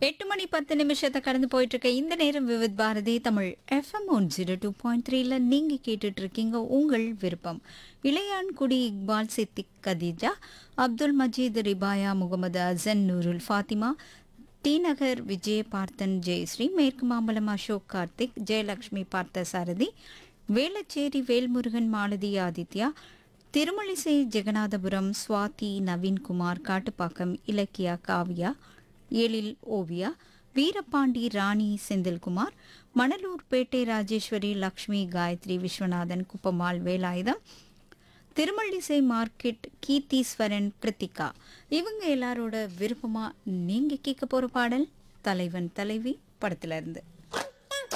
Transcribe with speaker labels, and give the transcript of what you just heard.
Speaker 1: எட்டு மணி பத்து நிமிஷத்தை கடந்து போயிட்டு இருக்க இந்த நேரம் Vividh Bharati Tamil FM one zero two point த்ரீல நீங்க கேட்டுட்டு இருக்கீங்க உங்கள் விருப்பம் இளையான்குடி இக்பால் சித்திக் கதீஜா அப்துல் மஜீத் ரிபாயா முகமது அசன் நூருல் ஃபாத்திமா டி நகர் விஜய பார்த்தன் ஜெயஸ்ரீ மேற்கு மாம்பலம் அசோக் கார்த்திக் ஜெயலட்சுமி பார்த்த சாரதி வேளச்சேரி வேல்முருகன் மாலதி ஆதித்யா திருமலிசை ஜெகநாதபுரம் சுவாதி நவீன்குமார் காட்டுப்பாக்கம் இலக்கியா காவியா எழில் ஓவியா வீரபாண்டி ராணி செந்தில்குமார் மணலூர்பேட்டை ராஜேஸ்வரி லக்ஷ்மி காயத்ரி விஸ்வநாதன் குப்பமால் வேலாயுதம் திருமல்லிசை மார்க்கெட் கீர்த்தீஸ்வரன் கிருத்திகா இவங்க எல்லாரோட விருப்பமா நீங்க கேட்க போற பாடல் தலைவன் தலைவி படத்துல இருந்து